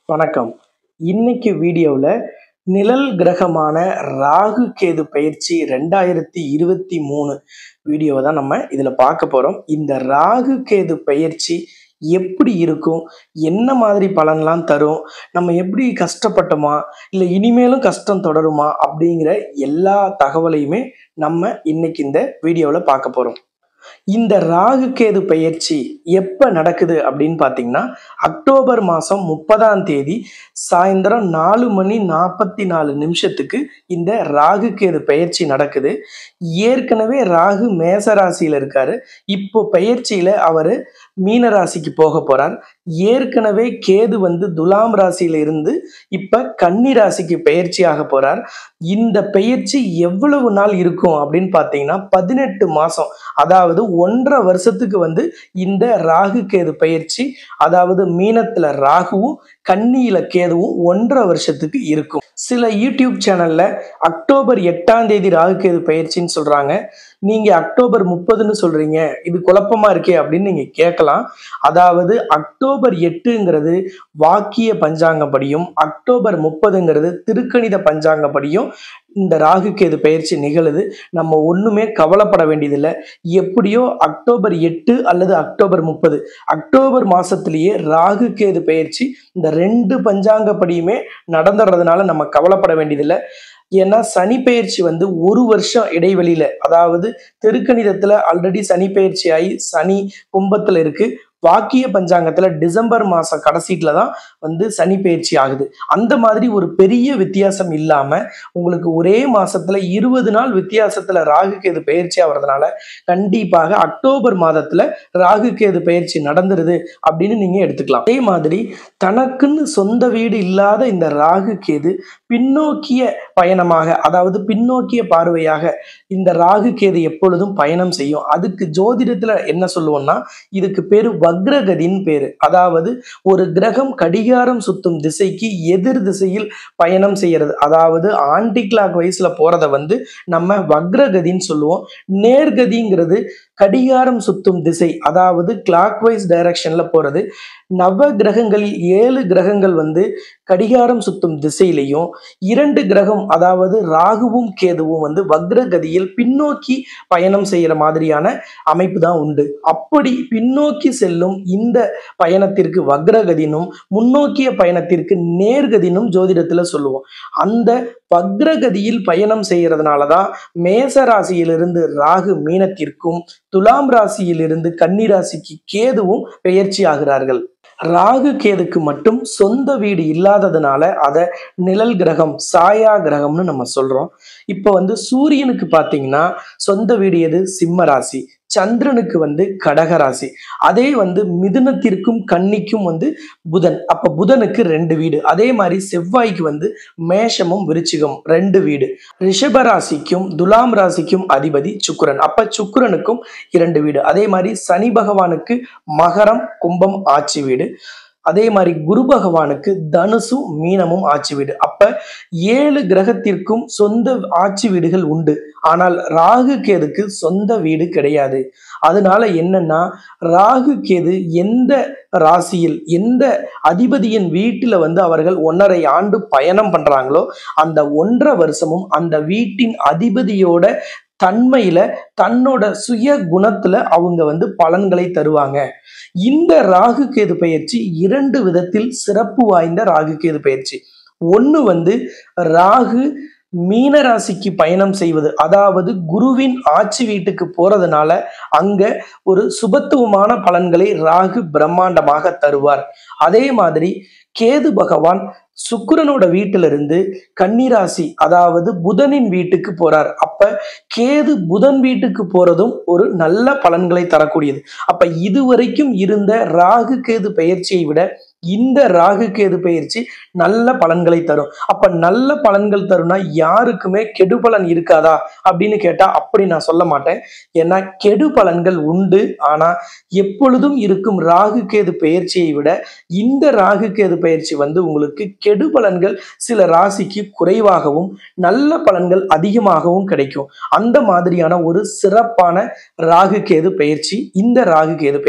வணக்கம் இன்னைக்கு வீடியோவில் நிழல் கிரகமான ராகு கேது பயிற்சி ரெண்டாயிரத்தி இருபத்தி மூணு வீடியோவை தான் நம்ம இதில் பார்க்க போகிறோம் இந்த ராகு கேது பயிற்சி எப்படி இருக்கும் என்ன மாதிரி பலன்லாம் தரும் நம்ம எப்படி கஷ்டப்பட்டோமா இல்லை இனிமேலும் கஷ்டம் தொடருமா அப்படிங்கிற எல்லா தகவலையுமே நம்ம இன்னைக்கு இந்த வீடியோவில் பார்க்க போகிறோம் இந்த ராகு கேது பயிற்சி எப்போ நடக்குது அப்படின்னு பார்த்தீங்கன்னா அக்டோபர் மாதம் முப்பதாம் தேதி சாயந்தரம் நாலு மணி நாற்பத்தி நாலு நிமிஷத்துக்கு இந்த ராகு கேது பயிற்சி நடக்குது ஏற்கனவே ராகு மேச ராசியில் இருக்காரு இப்போ பயிற்சியில் அவர் மீன ராசிக்கு போக போறார் ஏற்கனவே கேது வந்து துலாம் ராசியில இருந்து இப்ப கன்னி ராசிக்கு பயிற்சி ஆக போறார் இந்த பயிற்சி எவ்வளவு நாள் இருக்கும் அப்படின்னு பார்த்தீங்கன்னா பதினெட்டு மாசம் அதாவது ஒன்றரை வருஷத்துக்கு வந்து இந்த ராகு கேது பயிற்சி அதாவது மீனத்துல ராகுவும் கன்னியில கேதுவும் ஒன்றரை வருஷத்துக்கு இருக்கும் சில யூடியூப் சேனல்ல அக்டோபர் எட்டாம் தேதி ராகு கேது பயிற்சின்னு சொல்றாங்க நீங்க அக்டோபர் முப்பதுன்னு சொல்றீங்க இது குழப்பமா இருக்கே அப்படின்னு நீங்க கேட்கலாம் அதாவது அக்டோபர் எட்டுங்கிறது வாக்கிய பஞ்சாங்கப்படியும் அக்டோபர் முப்பதுங்கிறது திருக்கணித பஞ்சாங்கப்படியும் இந்த ராகு கேது பயிற்சி நிகழுது நம்ம ஒண்ணுமே கவலைப்பட வேண்டியதில்லை எப்படியோ அக்டோபர் எட்டு அல்லது அக்டோபர் முப்பது அக்டோபர் மாசத்திலேயே ராகு கேது பயிற்சி இந்த ரெண்டு பஞ்சாங்கப்படியுமே நடந்துடுறதுனால நம்ம கவலைப்பட வேண்டியதில்லை ஏன்னா சனி பயிற்சி வந்து ஒரு வருஷம் இடைவெளியில அதாவது தெருக்கணிதத்துல ஆல்ரெடி சனி பயிற்சி ஆகி சனி கும்பத்துல இருக்கு வாக்கிய பஞ்சாங்கத்துல டிசம்பர் மாசம் கடைசீட்ல தான் வந்து சனி பயிற்சி ஆகுது அந்த மாதிரி ஒரு பெரிய வித்தியாசம் இல்லாம உங்களுக்கு ஒரே மாசத்துல இருபது நாள் வித்தியாசத்துல ராகு கேது பயிற்சி ஆகிறதுனால கண்டிப்பாக அக்டோபர் மாதத்துல ராகு கேது பயிற்சி நடந்துருது அப்படின்னு நீங்க எடுத்துக்கலாம் அதே மாதிரி தனக்குன்னு சொந்த வீடு இல்லாத இந்த ராகு கேது பின்னோக்கிய பயணமாக அதாவது பின்னோக்கிய பார்வையாக இந்த ராகு கேது எப்பொழுதும் பயணம் செய்யும் அதுக்கு ஜோதிடத்துல என்ன சொல்லுவோம்னா இதுக்கு பேரு வக்ரகதின்னு பேரு அதாவது ஒரு கிரகம் கடிகாரம் சுத்தும் திசைக்கு எதிர் திசையில் பயணம் செய்யறது அதாவது ஆன்டி கிளாக் வைஸ்ல போறத வந்து நம்ம வக்ரகதின்னு சொல்லுவோம் நேர்கதிங்கிறது கடிகாரம் சுத்தும் திசை அதாவது கிளாக் வைஸ் டைரக்ஷன்ல போறது நவ கிரகங்களில் ஏழு கிரகங்கள் வந்து கடிகாரம் சுத்தும் திசையிலையும் இரண்டு கிரகம் அதாவது ராகுவும் கேதுவும் வந்து வக்ரகதியில் பின்னோக்கி பயணம் செய்யற மாதிரியான அமைப்பு தான் உண்டு அப்படி பின்னோக்கி செல்லும் இந்த பயணத்திற்கு வக்ரகதினும் முன்னோக்கிய பயணத்திற்கு நேர்கதினும் ஜோதிடத்துல சொல்லுவோம் அந்த வக்ரகதியில் பயணம் செய்யறதுனால தான் மேச ராசியிலிருந்து ராகு மீனத்திற்கும் துலாம் ராசியிலிருந்து கன்னி ராசிக்கு கேதுவும் பெயர்ச்சி ஆகிறார்கள் ராகு கேதுக்கு மட்டும் சொந்த வீடு இல்லாததுனால அதை நிழல் கிரகம் சாயா கிரகம்னு நம்ம சொல்றோம் இப்போ வந்து சூரியனுக்கு பார்த்தீங்கன்னா சொந்த வீடு எது சிம்ம ராசி சந்திரனுக்கு வந்து கடக ராசி அதே வந்து மிதுனத்திற்கும் கன்னிக்கும் வந்து புதன் அப்ப புதனுக்கு ரெண்டு வீடு அதே மாதிரி செவ்வாய்க்கு வந்து மேஷமும் விருச்சிகம் ரெண்டு வீடு ரிஷப ராசிக்கும் துலாம் ராசிக்கும் அதிபதி சுக்கிரன் அப்ப சுக்கிரனுக்கும் இரண்டு வீடு அதே மாதிரி சனி பகவானுக்கு மகரம் கும்பம் ஆட்சி வீடு அதே மாதிரி குரு பகவானுக்கு தனுசும் மீனமும் ஆட்சி வீடு அப்ப ஏழு கிரகத்திற்கும் சொந்த ஆட்சி வீடுகள் உண்டு ஆனால் ராகு கேதுக்கு சொந்த வீடு கிடையாது அதனால என்னன்னா ராகு கேது எந்த ராசியில் எந்த அதிபதியின் வீட்டில் வந்து அவர்கள் ஒன்றரை ஆண்டு பயணம் பண்றாங்களோ அந்த ஒன்றரை வருஷமும் அந்த வீட்டின் அதிபதியோட தன்மையில தன்னோட சுய குணத்துல அவங்க வந்து பலன்களை தருவாங்க இந்த ராகு கேது பயிற்சி இரண்டு விதத்தில் சிறப்பு வாய்ந்த ராகு கேது பயிற்சி ஒன்று வந்து ராகு மீன ராசிக்கு பயணம் செய்வது அதாவது குருவின் ஆட்சி வீட்டுக்கு போறதுனால அங்க ஒரு சுபத்துவமான பலன்களை ராகு பிரம்மாண்டமாக தருவார் அதே மாதிரி கேது பகவான் சுக்கிரனோட வீட்டிலிருந்து கன்னிராசி அதாவது புதனின் வீட்டுக்கு போறார் அப்ப கேது புதன் வீட்டுக்கு போறதும் ஒரு நல்ல பலன்களை தரக்கூடியது அப்ப இதுவரைக்கும் இருந்த ராகு கேது பயிற்சியை விட இந்த ராகு கேது பயிற்சி நல்ல பலன்களை தரும் அப்ப நல்ல பலன்கள் தரும்னா யாருக்குமே கெடு பலன் இருக்காதா அப்படின்னு கேட்டா அப்படி நான் சொல்ல மாட்டேன் ஏன்னா கெடு பலன்கள் உண்டு ஆனா எப்பொழுதும் இருக்கும் ராகு கேது பயிற்சியை விட இந்த ராகு கேது பயிற்சி வந்து உங்களுக்கு கெடு பலன்கள் சில ராசிக்கு குறைவாகவும் நல்ல பலன்கள் அதிகமாகவும் கிடைக்கும் அந்த மாதிரியான ஒரு சிறப்பான ராகு கேது பயிற்சி இந்த ராகு கேது பயிற்சி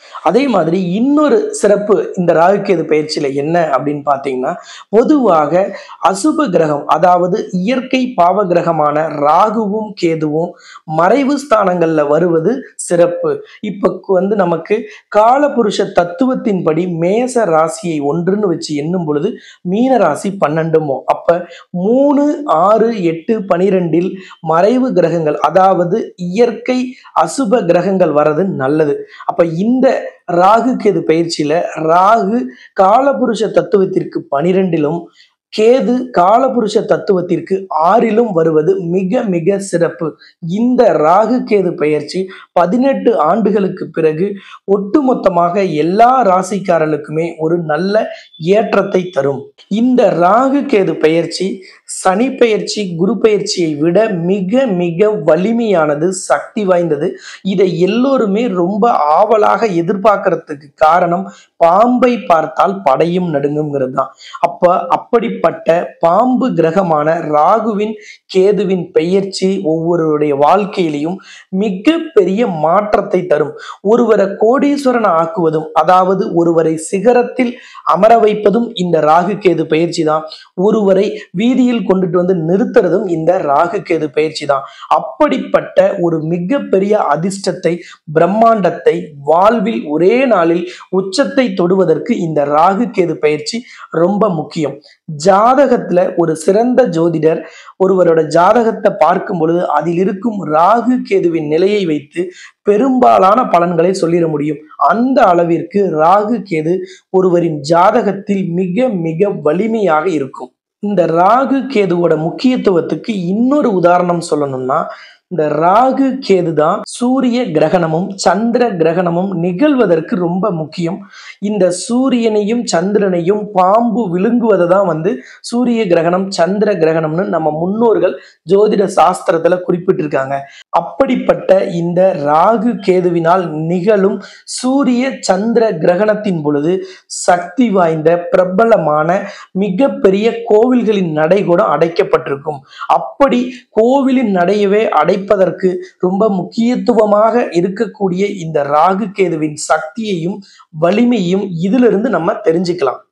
அதே மாதிரி இன்னொரு சிறப்பு இந்த ராகுகேது பயிற்சியில என்ன அப்படின்னு பார்த்தீங்கன்னா பொதுவாக அசுப கிரகம் அதாவது இயற்கை பாவ கிரகமான ராகுவும் கேதுவும் மறைவு ஸ்தானங்கள்ல வருவது சிறப்பு இப்ப வந்து நமக்கு காலபுருஷ தத்துவத்தின்படி மேச ராசியை ஒன்றுன்னு வச்சு எண்ணும் பொழுது மீன ராசி பன்னெண்டுமோ அப்ப மூணு ஆறு எட்டு பனிரெண்டில் மறைவு கிரகங்கள் அதாவது இயற்கை அசுப கிரகங்கள் வர்றது நல்லது அப்ப இந்த ராகு கேது பயிற்சியில ராகு காலபுருஷ தத்துவத்திற்கு பனிரெண்டிலும் கேது காலபுருஷ தத்துவத்திற்கு ஆறிலும் வருவது மிக மிக சிறப்பு இந்த ராகு கேது பயிற்சி பதினெட்டு ஆண்டுகளுக்கு பிறகு ஒட்டுமொத்தமாக எல்லா ராசிக்காரர்களுக்குமே ஒரு நல்ல ஏற்றத்தை தரும் இந்த ராகு கேது பயிற்சி சனி பயிற்சி குரு பயிற்சியை விட மிக மிக வலிமையானது சக்தி வாய்ந்தது இதை எல்லோருமே ரொம்ப ஆவலாக எதிர்பார்க்கறதுக்கு காரணம் பாம்பை பார்த்தால் படையும் நடுங்குங்கிறது தான் அப்ப அப்படிப்பட்ட பாம்பு கிரகமான ராகுவின் கேதுவின் பெயர்ச்சி ஒவ்வொருவருடைய வாழ்க்கையிலையும் மிக பெரிய மாற்றத்தை தரும் ஒருவரை கோடீஸ்வரன் ஆக்குவதும் அதாவது ஒருவரை சிகரத்தில் அமர வைப்பதும் இந்த ராகு கேது பயிற்சி தான் ஒருவரை வீதியில் கொண்டுட்டு வந்து நிறுத்துறதும் இந்த ராகு கேது பயிற்சி தான் அப்படிப்பட்ட ஒரு மிகப்பெரிய அதிர்ஷ்டத்தை பிரம்மாண்டத்தை வாழ்வில் ஒரே நாளில் உச்சத்தை தொடுவதற்கு இந்த ராகு கேது பயிற்சி ரொம்ப முக்கியம் ஜாதகத்துல ஒரு சிறந்த ஜோதிடர் ஒருவரோட ஜாதகத்தை பார்க்கும் பொழுது அதில் இருக்கும் ராகு கேதுவின் நிலையை வைத்து பெரும்பாலான பலன்களை சொல்லிட முடியும் அந்த அளவிற்கு ராகு கேது ஒருவரின் ஜாதகத்தில் மிக மிக வலிமையாக இருக்கும் இந்த ராகு கேதுவோட முக்கியத்துவத்துக்கு இன்னொரு உதாரணம் சொல்லணும்னா இந்த ராகு கேது தான் சூரிய கிரகணமும் சந்திர கிரகணமும் நிகழ்வதற்கு ரொம்ப முக்கியம் இந்த சூரியனையும் சந்திரனையும் பாம்பு விழுங்குவதை தான் வந்து சூரிய கிரகணம் சந்திர கிரகணம்னு நம்ம முன்னோர்கள் ஜோதிட சாஸ்திரத்துல குறிப்பிட்டிருக்காங்க அப்படிப்பட்ட இந்த ராகு கேதுவினால் நிகழும் சூரிய சந்திர கிரகணத்தின் பொழுது சக்தி வாய்ந்த பிரபலமான மிகப்பெரிய கோவில்களின் நடை கூட அடைக்கப்பட்டிருக்கும் அப்படி கோவிலின் நடையவே அடைப்பதற்கு ரொம்ப முக்கியத்துவமாக இருக்கக்கூடிய இந்த ராகு கேதுவின் சக்தியையும் வலிமையும் இதிலிருந்து நம்ம தெரிஞ்சுக்கலாம்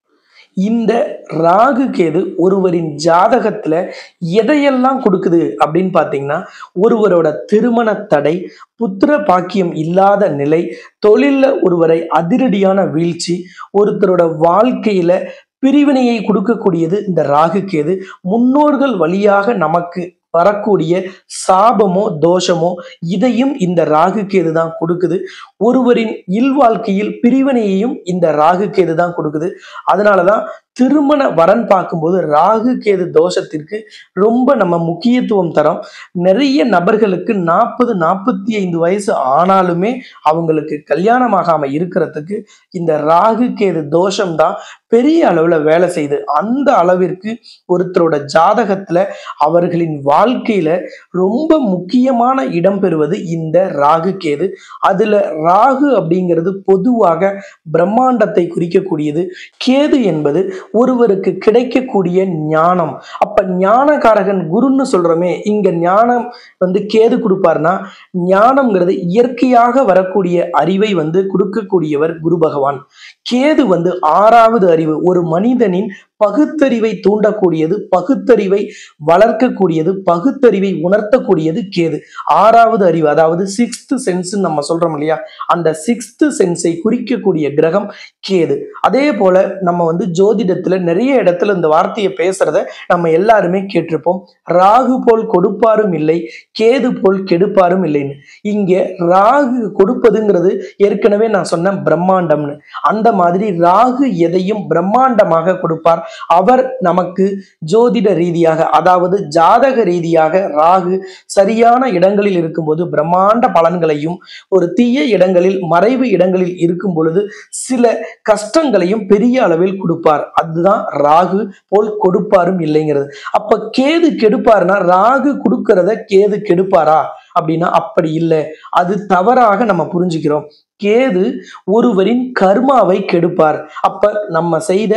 இந்த ராகு கேது ஒருவரின் ஜாதகத்துல எதையெல்லாம் கொடுக்குது அப்படின்னு பார்த்தீங்கன்னா ஒருவரோட திருமண தடை புத்திர பாக்கியம் இல்லாத நிலை தொழில்ல ஒருவரை அதிரடியான வீழ்ச்சி ஒருத்தரோட வாழ்க்கையில பிரிவினையை கொடுக்கக்கூடியது இந்த ராகு கேது முன்னோர்கள் வழியாக நமக்கு வரக்கூடிய சாபமோ தோஷமோ இதையும் இந்த ராகு கேது தான் கொடுக்குது ஒருவரின் இல்வாழ்க்கையில் பிரிவினையையும் இந்த ராகு கேது தான் கொடுக்குது அதனாலதான் திருமண வரன் பார்க்கும்போது ராகு கேது தோஷத்திற்கு ரொம்ப நம்ம முக்கியத்துவம் தரோம் நிறைய நபர்களுக்கு நாற்பது நாற்பத்தி ஐந்து வயசு ஆனாலுமே அவங்களுக்கு கல்யாணமாகாம இருக்கிறதுக்கு இந்த ராகு கேது தோஷம் தான் பெரிய அளவுல வேலை செய்யுது அந்த அளவிற்கு ஒருத்தரோட ஜாதகத்துல அவர்களின் வாழ்க்கையில ரொம்ப முக்கியமான இடம் பெறுவது இந்த ராகு கேது அதுல ராகு அப்படிங்கிறது பொதுவாக பிரம்மாண்டத்தை குறிக்கக்கூடியது கேது என்பது ஒருவருக்கு கிடைக்கக்கூடிய ஞானம் அப்ப ஞானகாரகன் குருன்னு சொல்றோமே இங்க ஞானம் வந்து கேது கொடுப்பார்னா ஞானம்ங்கிறது இயற்கையாக வரக்கூடிய அறிவை வந்து கொடுக்கக்கூடியவர் குரு பகவான் கேது வந்து ஆறாவது அறிவு ஒரு மனிதனின் பகுத்தறிவை தூண்டக்கூடியது பகுத்தறிவை வளர்க்கக்கூடியது பகுத்தறிவை உணர்த்தக்கூடியது கேது ஆறாவது அறிவு அதாவது சிக்ஸ்த் சென்ஸ் நம்ம சொல்றோம் இல்லையா அந்த சிக்ஸ்த் சென்ஸை குறிக்கக்கூடிய கிரகம் கேது அதே போல நம்ம வந்து ஜோதிடத்துல நிறைய இடத்துல இந்த வார்த்தையை பேசுறத நம்ம எல்லாருமே கேட்டிருப்போம் ராகு போல் கொடுப்பாரும் இல்லை கேது போல் கெடுப்பாரும் இல்லைன்னு இங்க ராகு கொடுப்பதுங்கிறது ஏற்கனவே நான் சொன்ன பிரம்மாண்டம்னு அந்த மாதிரி ராகு எதையும் பிரம்மாண்டமாக கொடுப்பார் அவர் நமக்கு ஜோதிட ரீதியாக அதாவது ஜாதக ரீதியாக ராகு சரியான இடங்களில் இருக்கும்போது பிரம்மாண்ட பலன்களையும் ஒரு தீய இடங்களில் மறைவு இடங்களில் இருக்கும் பொழுது சில கஷ்டங்களையும் பெரிய அளவில் கொடுப்பார் அதுதான் ராகு போல் கொடுப்பாரும் இல்லைங்கிறது அப்ப கேது கெடுப்பாருன்னா ராகு கொடுக்கறத கேது கெடுப்பாரா அப்படின்னா அப்படி இல்லை அது தவறாக நம்ம புரிஞ்சுக்கிறோம் கேது ஒருவரின் கர்மாவை கெடுப்பார் அப்ப நம்ம செய்த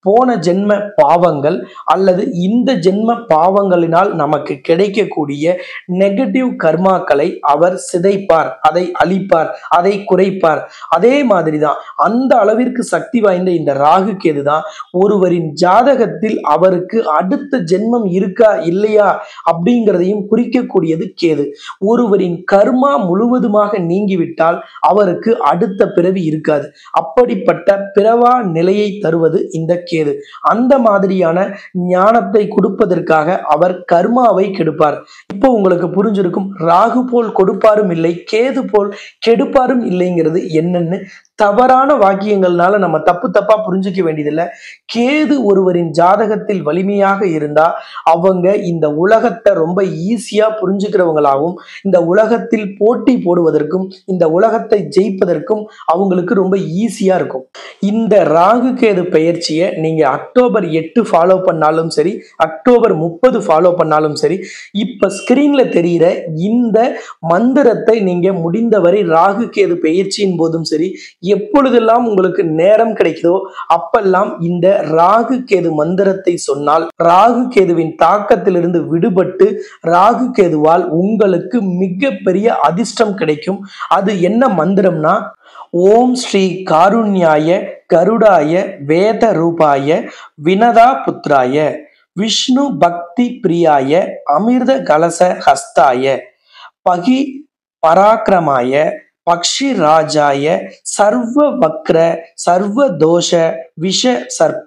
போன ஜென்ம பாவங்கள் அல்லது இந்த ஜென்ம பாவங்களினால் நமக்கு கிடைக்கக்கூடிய நெகட்டிவ் கர்மாக்களை அவர் சிதைப்பார் அதை அழிப்பார் அதை குறைப்பார் அதே மாதிரி தான் அந்த அளவிற்கு சக்தி வாய்ந்த இந்த ராகு கேது தான் ஒருவரின் ஜாதகத்தில் அவருக்கு அடுத்த ஜென்மம் இருக்கா இல்லையா அப்படிங்கிறதையும் குறிக்கக்கூடியது கேது ஒருவரின் கர்மா முழுவதுமாக நீங்கிவிட்டால் அவருக்கு அடுத்த பிறவி இருக்காது அப்படிப்பட்ட பிறவா நிலையை தருவது இந்த கேது அந்த மாதிரியான ஞானத்தை கொடுப்பதற்காக அவர் கர்மாவை கெடுப்பார் இப்போ உங்களுக்கு புரிஞ்சிருக்கும் ராகு போல் கொடுப்பாரும் இல்லை கேது போல் கெடுப்பாரும் இல்லைங்கிறது என்னன்னு தவறான வாக்கியங்கள்னால நம்ம தப்பு தப்பா புரிஞ்சுக்க வேண்டியதில்லை கேது ஒருவரின் ஜாதகத்தில் வலிமையாக இருந்தா அவங்க இந்த உலகத்தை ரொம்ப ஈஸியா புரிஞ்சுக்கிறவங்களாகவும் இந்த உலகத்தில் போட்டி போடுவதற்கும் இந்த உலகத்தை ஜெயிப்பதற்கும் அவங்களுக்கு ரொம்ப ஈஸியா இருக்கும் இந்த ராகு கேது பயிற்சியை நீங்க அக்டோபர் எட்டு ஃபாலோ பண்ணாலும் சரி அக்டோபர் முப்பது ஃபாலோ பண்ணாலும் சரி இப்ப ஸ்கிரீன்ல தெரிகிற இந்த மந்திரத்தை நீங்க முடிந்தவரை ராகு கேது பயிற்சியின் போதும் சரி எப்பொழுதெல்லாம் உங்களுக்கு நேரம் கிடைக்குதோ அப்பெல்லாம் இந்த ராகு கேது மந்திரத்தை சொன்னால் ராகு கேதுவின் தாக்கத்திலிருந்து விடுபட்டு ராகு கேதுவால் உங்களுக்கு மிகப்பெரிய அதிர்ஷ்டம் கிடைக்கும் அது என்ன மந்திரம்னா ஓம் ஸ்ரீ காருண்யாய கருடாய வேத ரூபாய வினதா புத்ராய விஷ்ணு பக்தி பிரியாய அமிர்த கலச ஹஸ்தாய பகி பராக்கிரமாய பக்ஷி ராஜாய சர்வ வக்ர சர்வ தோஷ விஷ சர்ப்ப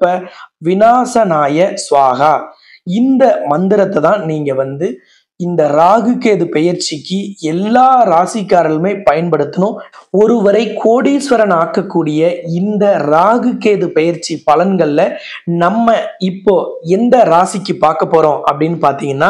விநாசனாய ஸ்வாகா இந்த மந்திரத்தை தான் நீங்க வந்து இந்த ராகு கேது பெயர்ச்சிக்கு எல்லா ராசிக்காரர்களுமே பயன்படுத்தணும் ஒருவரை கோடீஸ்வரன் ஆக்கக்கூடிய இந்த ராகு கேது பெயர்ச்சி பலன்கள்ல நம்ம இப்போ எந்த ராசிக்கு பார்க்க போறோம் அப்படின்னு பாத்தீங்கன்னா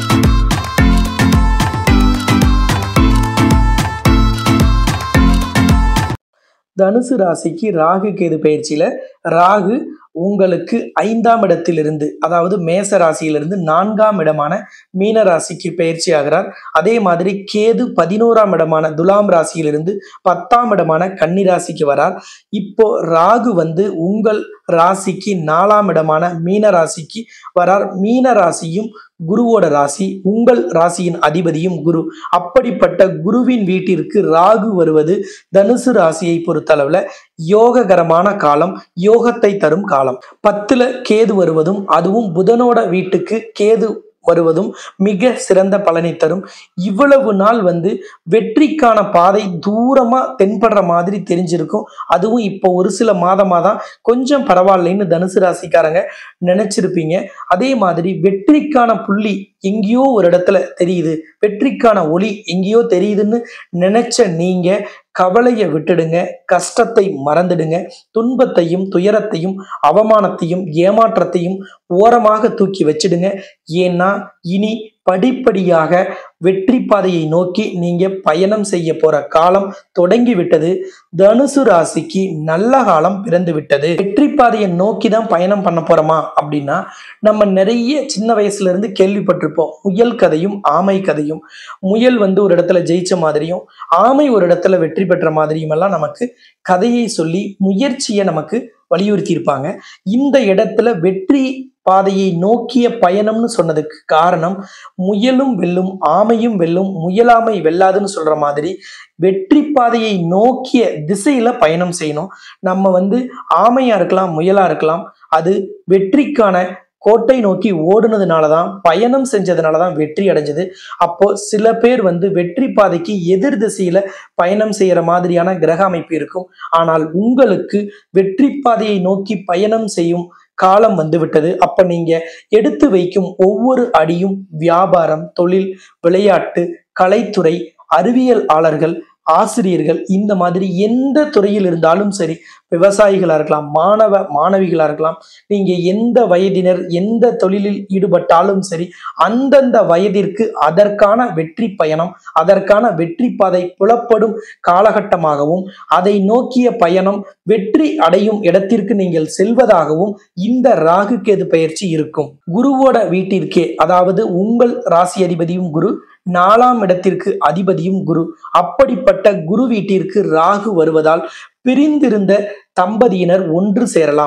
தனுசு ராசிக்கு ராகு கேது பயிற்சியில ராகு உங்களுக்கு ஐந்தாம் இடத்திலிருந்து அதாவது மேச ராசியிலிருந்து நான்காம் இடமான மீன ராசிக்கு பயிற்சி ஆகிறார் அதே மாதிரி கேது பதினோராம் இடமான துலாம் ராசியிலிருந்து பத்தாம் இடமான கன்னி ராசிக்கு வரார் இப்போ ராகு வந்து உங்கள் ராசிக்கு நாலாம் இடமான மீன ராசிக்கு வரார் மீன ராசியும் குருவோட ராசி உங்கள் ராசியின் அதிபதியும் குரு அப்படிப்பட்ட குருவின் வீட்டிற்கு ராகு வருவது தனுசு ராசியை பொறுத்தளவுல யோககரமான காலம் யோகத்தை தரும் காலம் பத்துல கேது வருவதும் அதுவும் புதனோட வீட்டுக்கு கேது வருவதும் மிக சிறந்த பலனை தரும் இவ்வளவு நாள் வந்து வெற்றிக்கான பாதை தூரமா தென்படுற மாதிரி தெரிஞ்சிருக்கும் அதுவும் இப்போ ஒரு சில மாதமா தான் கொஞ்சம் பரவாயில்லைன்னு தனுசு ராசிக்காரங்க நினைச்சிருப்பீங்க அதே மாதிரி வெற்றிக்கான புள்ளி எங்கேயோ ஒரு இடத்துல தெரியுது வெற்றிக்கான ஒளி எங்கேயோ தெரியுதுன்னு நினைச்ச நீங்க கவலையை விட்டுடுங்க கஷ்டத்தை மறந்துடுங்க துன்பத்தையும் துயரத்தையும் அவமானத்தையும் ஏமாற்றத்தையும் ஓரமாக தூக்கி வச்சிடுங்க ஏன்னா இனி படிப்படியாக வெற்றி பாதையை நோக்கி நீங்க பயணம் செய்ய போற காலம் தொடங்கி விட்டது தனுசு ராசிக்கு நல்ல காலம் பிறந்து விட்டது வெற்றி பாதையை நோக்கி தான் பயணம் பண்ண போறோமா அப்படின்னா நம்ம நிறைய சின்ன வயசுல இருந்து கேள்விப்பட்டிருப்போம் முயல் கதையும் ஆமை கதையும் முயல் வந்து ஒரு இடத்துல ஜெயிச்ச மாதிரியும் ஆமை ஒரு இடத்துல வெற்றி பெற்ற மாதிரியும் எல்லாம் நமக்கு கதையை சொல்லி முயற்சியை நமக்கு வலியுறுத்தி இருப்பாங்க இந்த இடத்துல வெற்றி பாதையை நோக்கிய பயணம்னு சொன்னதுக்கு காரணம் முயலும் வெல்லும் ஆமையும் வெல்லும் முயலாமை வெல்லாதுன்னு சொல்ற மாதிரி வெற்றி பாதையை நோக்கிய திசையில பயணம் செய்யணும் நம்ம வந்து ஆமையா இருக்கலாம் முயலா இருக்கலாம் அது வெற்றிக்கான கோட்டை நோக்கி ஓடுனதுனால தான் பயணம் செஞ்சதுனால தான் வெற்றி அடைஞ்சது அப்போ சில பேர் வந்து வெற்றி பாதைக்கு எதிர் திசையில பயணம் செய்யற மாதிரியான கிரக அமைப்பு இருக்கும் ஆனால் உங்களுக்கு வெற்றி பாதையை நோக்கி பயணம் செய்யும் காலம் வந்து விட்டது அப்ப நீங்க எடுத்து வைக்கும் ஒவ்வொரு அடியும் வியாபாரம் தொழில் விளையாட்டு கலைத்துறை அறிவியலாளர்கள் ஆசிரியர்கள் இந்த மாதிரி எந்த துறையில் இருந்தாலும் சரி விவசாயிகளா இருக்கலாம் மாணவ மாணவிகளா இருக்கலாம் நீங்க எந்த வயதினர் எந்த தொழிலில் ஈடுபட்டாலும் சரி அந்தந்த வயதிற்கு அதற்கான வெற்றி பயணம் அதற்கான வெற்றி பாதை புலப்படும் காலகட்டமாகவும் அதை நோக்கிய பயணம் வெற்றி அடையும் இடத்திற்கு நீங்கள் செல்வதாகவும் இந்த ராகு கேது பயிற்சி இருக்கும் குருவோட வீட்டிற்கே அதாவது உங்கள் ராசி அதிபதியும் குரு நாலாம் இடத்திற்கு அதிபதியும் குரு அப்படிப்பட்ட குரு வீட்டிற்கு ராகு வருவதால் பிரிந்திருந்த தம்பதியினர் ஒன்று சேரலாம்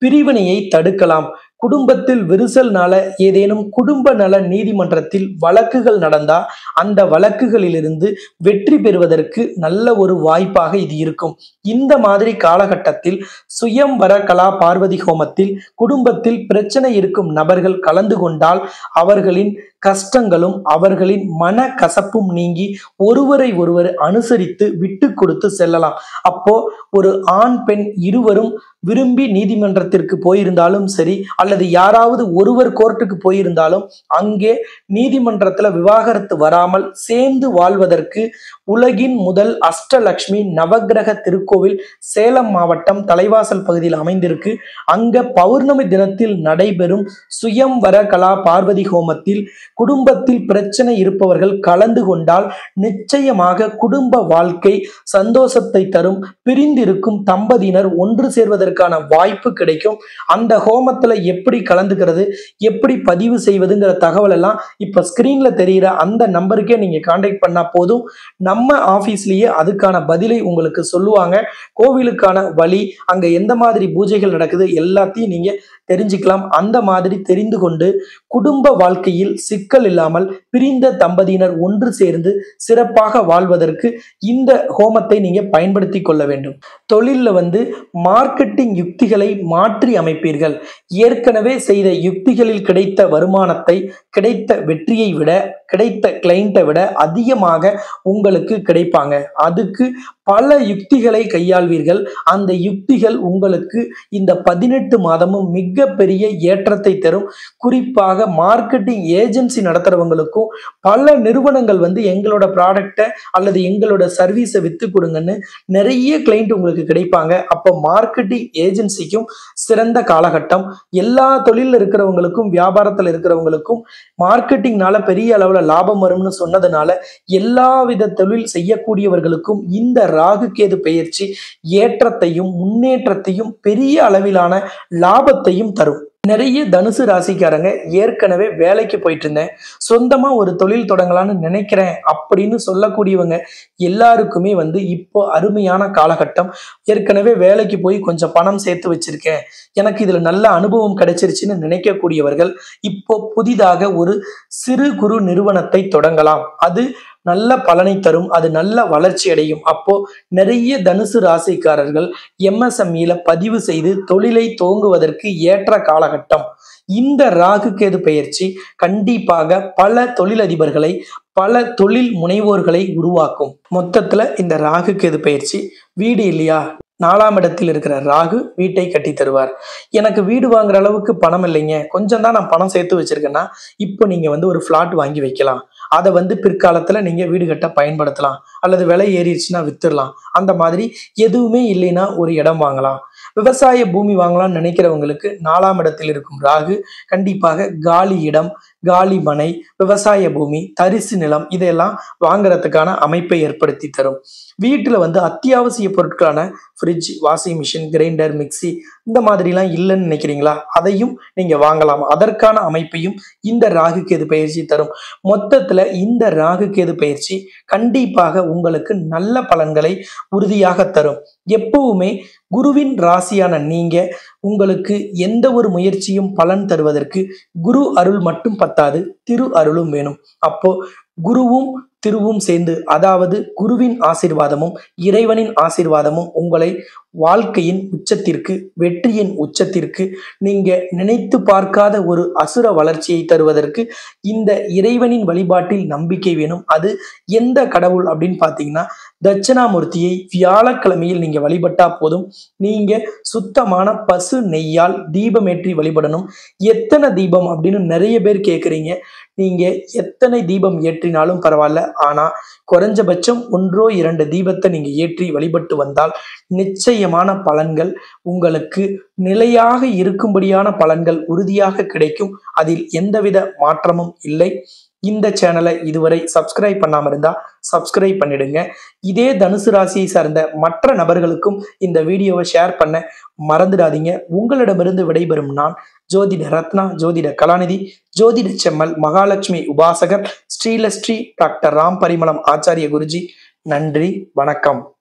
பிரிவினையை தடுக்கலாம் குடும்பத்தில் விரிசல்னால ஏதேனும் குடும்ப நல நீதிமன்றத்தில் வழக்குகள் நடந்தா அந்த வழக்குகளிலிருந்து வெற்றி பெறுவதற்கு நல்ல ஒரு வாய்ப்பாக இது இருக்கும் இந்த மாதிரி காலகட்டத்தில் சுயம்வர கலா பார்வதி ஹோமத்தில் குடும்பத்தில் பிரச்சனை இருக்கும் நபர்கள் கலந்து கொண்டால் அவர்களின் கஷ்டங்களும் அவர்களின் மன கசப்பும் நீங்கி ஒருவரை ஒருவர் அனுசரித்து விட்டு கொடுத்து செல்லலாம் அப்போ ஒரு ஆண் பெண் இருவரும் விரும்பி நீதிமன்றத்திற்கு போயிருந்தாலும் சரி அல்லது யாராவது ஒருவர் கோர்ட்டுக்கு போயிருந்தாலும் அங்கே நீதிமன்றத்துல விவாகரத்து வராமல் சேர்ந்து வாழ்வதற்கு உலகின் முதல் அஷ்டலக்ஷ்மி நவக்கிரக திருக்கோவில் சேலம் மாவட்டம் தலைவாசல் பகுதியில் அமைந்திருக்கு அங்க பௌர்ணமி தினத்தில் நடைபெறும் சுயம்வர கலா பார்வதி ஹோமத்தில் குடும்பத்தில் பிரச்சனை இருப்பவர்கள் கலந்து கொண்டால் நிச்சயமாக குடும்ப வாழ்க்கை சந்தோஷத்தை தரும் பிரிந்திருக்கும் தம்பதியினர் ஒன்று சேர்வதற்கான வாய்ப்பு கிடைக்கும் அந்த ஹோமத்துல எப்படி கலந்துக்கிறது எப்படி பதிவு செய்வதுங்கிற தகவல் எல்லாம் இப்ப ஸ்கிரீன்ல தெரியிற அந்த நம்பருக்கே நீங்க காண்டாக்ட் பண்ணா போதும் நம்ம ஆபீஸ்லயே அதுக்கான பதிலை உங்களுக்கு சொல்லுவாங்க கோவிலுக்கான வழி அங்க எந்த மாதிரி பூஜைகள் நடக்குது எல்லாத்தையும் நீங்க தெரிஞ்சுக்கலாம் அந்த மாதிரி தெரிந்து கொண்டு குடும்ப வாழ்க்கையில் சிக்கல் இல்லாமல் பிரிந்த தம்பதியினர் ஒன்று சேர்ந்து சிறப்பாக வாழ்வதற்கு இந்த ஹோமத்தை நீங்க பயன்படுத்தி கொள்ள வேண்டும் தொழில்ல வந்து மார்க்கெட்டிங் யுக்திகளை மாற்றி அமைப்பீர்கள் ஏற்கனவே செய்த யுக்திகளில் கிடைத்த வருமானத்தை கிடைத்த வெற்றியை விட கிடைத்த கிளைண்ட்டை விட அதிகமாக உங்களுக்கு கிடைப்பாங்க அதுக்கு பல யுக்திகளை கையாள்வீர்கள் அந்த யுக்திகள் உங்களுக்கு இந்த பதினெட்டு மாதமும் மிகப்பெரிய ஏற்றத்தை தரும் குறிப்பாக மார்க்கெட்டிங் ஏஜென்சி நடத்துறவங்களுக்கும் பல நிறுவனங்கள் வந்து எங்களோட ப்ராடக்டை அல்லது எங்களோட சர்வீஸை வித்து கொடுங்கன்னு நிறைய கிளைண்ட் உங்களுக்கு கிடைப்பாங்க அப்போ மார்க்கெட்டிங் ஏஜென்சிக்கும் சிறந்த காலகட்டம் எல்லா தொழிலில் இருக்கிறவங்களுக்கும் வியாபாரத்தில் இருக்கிறவங்களுக்கும் மார்க்கெட்டிங்னால பெரிய அளவில் லாபம் வரும்னு சொன்னதுனால எல்லா வித தொழில் செய்யக்கூடியவர்களுக்கும் இந்த ராகு கேது பெயர்ச்சி ஏற்றத்தையும் முன்னேற்றத்தையும் பெரிய அளவிலான லாபத்தையும் தரும் நிறைய தனுசு ராசிக்காரங்க ஏற்கனவே வேலைக்கு போயிட்டு இருந்தேன் சொந்தமா ஒரு தொழில் தொடங்கலாம்னு நினைக்கிறேன் அப்படின்னு சொல்லக்கூடியவங்க எல்லாருக்குமே வந்து இப்போ அருமையான காலகட்டம் ஏற்கனவே வேலைக்கு போய் கொஞ்சம் பணம் சேர்த்து வச்சிருக்கேன் எனக்கு இதுல நல்ல அனுபவம் கிடைச்சிருச்சுன்னு நினைக்கக்கூடியவர்கள் இப்போ புதிதாக ஒரு சிறு குறு நிறுவனத்தை தொடங்கலாம் அது நல்ல பலனை தரும் அது நல்ல வளர்ச்சி அடையும் அப்போ நிறைய தனுசு ராசிக்காரர்கள் எம்எஸ்எம்இல பதிவு செய்து தொழிலை துவங்குவதற்கு ஏற்ற காலகட்டம் இந்த ராகு கேது பெயர்ச்சி கண்டிப்பாக பல தொழிலதிபர்களை பல தொழில் முனைவோர்களை உருவாக்கும் மொத்தத்துல இந்த ராகு கேது பயிற்சி வீடு இல்லையா நாலாம் இடத்தில் இருக்கிற ராகு வீட்டை கட்டி தருவார் எனக்கு வீடு வாங்குற அளவுக்கு பணம் இல்லைங்க கொஞ்சம் தான் நான் பணம் சேர்த்து வச்சிருக்கேன்னா இப்போ நீங்க வந்து ஒரு ஃப்ளாட் வாங்கி வைக்கலாம் அதை வந்து பிற்காலத்துல நீங்க வீடு கட்ட பயன்படுத்தலாம் அல்லது விலை ஏறிடுச்சுன்னா வித்துடலாம் அந்த மாதிரி எதுவுமே இல்லைன்னா ஒரு இடம் வாங்கலாம் விவசாய பூமி வாங்கலாம்னு நினைக்கிறவங்களுக்கு நாலாம் இடத்தில் இருக்கும் ராகு கண்டிப்பாக காலி இடம் காலி மனை விவசாய பூமி தரிசு நிலம் இதெல்லாம் வாங்குறதுக்கான அமைப்பை ஏற்படுத்தி தரும் வீட்டில் வந்து அத்தியாவசிய பொருட்களான fridge washing machine grinder mixie இந்த மாதிரிலாம் இல்லைன்னு நினைக்கிறீங்களா அதையும் நீங்க வாங்கலாம் அதற்கான அமைப்பையும் இந்த ராகு கேது பயிற்சி தரும் மொத்தத்துல இந்த ராகு கேது பயிற்சி கண்டிப்பாக உங்களுக்கு நல்ல பலன்களை உறுதியாக தரும் எப்பவுமே குருவின் ராசியான நீங்க உங்களுக்கு எந்த ஒரு முயற்சியும் பலன் தருவதற்கு குரு அருள் மட்டும் பத்தாது திரு அருளும் வேணும் அப்போ குருவும் திருவும் சேர்ந்து அதாவது குருவின் ஆசீர்வாதமும் இறைவனின் ஆசீர்வாதமும் உங்களை வாழ்க்கையின் உச்சத்திற்கு வெற்றியின் உச்சத்திற்கு நீங்க நினைத்து பார்க்காத ஒரு அசுர வளர்ச்சியை தருவதற்கு இந்த இறைவனின் வழிபாட்டில் நம்பிக்கை வேணும் அது எந்த கடவுள் அப்படின்னு பார்த்தீங்கன்னா தட்சிணாமூர்த்தியை வியாழக்கிழமையில் நீங்க வழிபட்டா போதும் நீங்க சுத்தமான பசு நெய்யால் தீபமேற்றி வழிபடணும் எத்தனை தீபம் அப்படின்னு நிறைய பேர் கேட்குறீங்க நீங்க எத்தனை தீபம் ஏற்றினாலும் பரவாயில்ல ஆனா குறைஞ்சபட்சம் ஒன்றோ இரண்டு தீபத்தை நீங்க ஏற்றி வழிபட்டு வந்தால் நிச்சயமான பலன்கள் உங்களுக்கு நிலையாக இருக்கும்படியான பலன்கள் உறுதியாக கிடைக்கும் அதில் எந்தவித மாற்றமும் இல்லை இந்த சேனலை இதுவரை சப்ஸ்கிரைப் பண்ணாம இருந்தா சப்ஸ்கிரைப் பண்ணிடுங்க இதே தனுசு ராசியை சார்ந்த மற்ற நபர்களுக்கும் இந்த வீடியோவை ஷேர் பண்ண மறந்துடாதீங்க உங்களிடமிருந்து விடைபெறும் நான் ஜோதிட ரத்னா ஜோதிட கலாநிதி ஜோதிட செம்மல் மகாலட்சுமி உபாசகர் ஸ்ரீலஸ்ரீ டாக்டர் ராம் பரிமளம் ஆச்சாரிய குருஜி நன்றி வணக்கம்